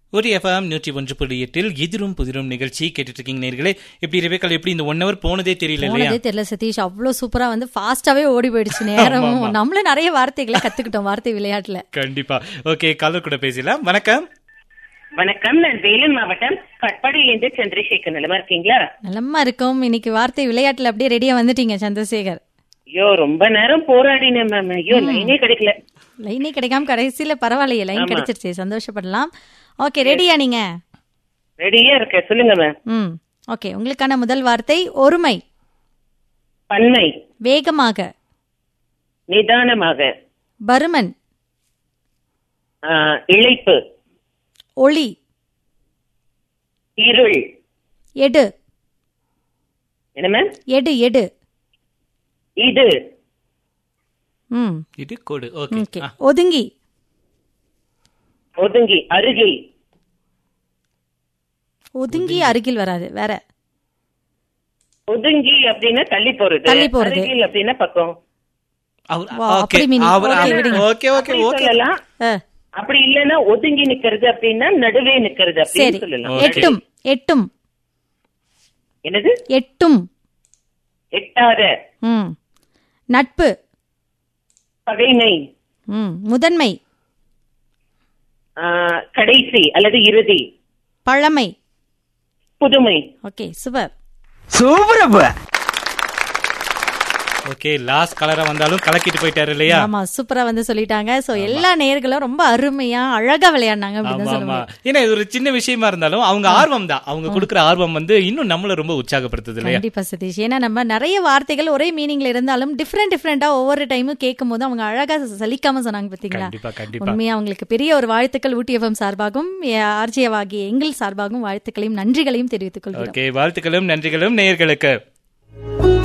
ஒரு எஃப்எம் நூற்றி ஒன்று புள்ளி எட்டில் எதிரும் புதிரும் நிகழ்ச்சி கேட்டுட்டு இருக்கீங்க நேர்களே எப்படி ரெபேக்கால் எப்படி இந்த ஒன் ஹவர் போனதே தெரியல இல்லையா போனதே தெரியல சதீஷ் அவ்வளவு சூப்பரா வந்து ஃபாஸ்டாவே ஓடி போயிடுச்சு நேரமும் நம்மளும் நிறைய வார்த்தைகளை கத்துக்கிட்டோம் வார்த்தை விளையாட்டுல கண்டிப்பா ஓகே காலர் கூட பேசலாம் வணக்கம் வணக்கம் நான் வேலூர் மாவட்டம் கட்பாடியிலிருந்து சந்திரசேகர் நிலமா இருக்கீங்களா நலமா இருக்கும் இன்னைக்கு வார்த்தை விளையாட்டுல அப்படியே ரெடியா வந்துட்டீங்க சந்திரசேகர் ஐயோ ரொம்ப நேரம் போராடினேன் மேம் ஐயோ லைனே கிடைக்கல லைனே கிடைக்காம கடைசியில பரவாயில்லையே லைன் கிடைச்சிருச்சு சந்தோஷப்படலாம் ஓகே ரெடியா நீங்க ரெடியா இருக்க சொல்லுங்க மேம் ம் ஓகே உங்களுக்கான முதல் வார்த்தை ஒருமை பன்மை வேகமாக நிதானமாக பருமன் ஆ, இழைப்பு ஒளி இருள் எடு என்ன மேம் எடு எடு இது ம் இது கோடு ஓகே ஓகே ஒதுங்கி ஒதுங்கி அருகில் ஒதுங்கி அருகில் வராது வேற ஒதுங்கி அப்படின்னா தள்ளி போறது தள்ளி போறது. அருகில் அப்படின்னா பக்கம் அவர் வா, ஓகே அப்படி meaning. அவர் Okay, விடுங்க. ஓகே ஓகே அப்படி ஓகே சொல்லலாம் ஆ, அப்படி இல்லைன்னா ஒதுங்கி நிக்கிறது அப்படின்னா நடுவே நிக்கிறது சரி அப்படின்னு சொல்லலாம் Okay. எட்டும் எட்டும் என்னது எட்டும் எட்டாத ம் நட்பு பகைமை ம் முதன்மை ஆ, கடைசி அல்லது இறுதி பழமை புதுமை ஓகே சூப்பர் ஓகே லாஸ்ட் கலரா வந்தாலும் கலக்கிட்டு போயிட்டாரு இல்லையா ஆமா சூப்பரா வந்து சொல்லிட்டாங்க சோ எல்லா நேயர்களும் ரொம்ப அருமையா அழகா விளையாடினாங்க அப்படின்னு ஆமா தான் ஆமா சொல்லுவாங்க ஏன்னா இது ஒரு சின்ன விஷயமா இருந்தாலும் அவங்க ஆர்வம் தான் அவங்க கொடுக்குற ஆர்வம் வந்து இன்னும் நம்மள ரொம்ப உற்சாகப்படுத்துது இல்லையா கண்டிப்பா சதீஷ் ஏன்னா நம்ம நிறைய வார்த்தைகள் ஒரே மீனிங்ல இருந்தாலும் டிஃப்ரெண்ட் டிஃப்ரெண்டா ஒவ்வொரு டைமும் கேட்கும் போது அவங்க அழகா சலிக்காம சொன்னாங்க பாத்தீங்களா கண்டிப்பா கண்டிப்பா உண்மையா அவங்களுக்கு பெரிய ஒரு வாழ்த்துக்கள் ஊட்டி எஃப்எம் சார்பாகவும் ஆர்ஜியவாகிய எங்கள் சார்பாகவும் வாழ்த்துக்களையும் நன்றிகளையும் தெரிவித்துக் கொள்கிறோம் ஓகே வாழ்த்துக்களும் நன்றிகளும் நேயர்களுக்கு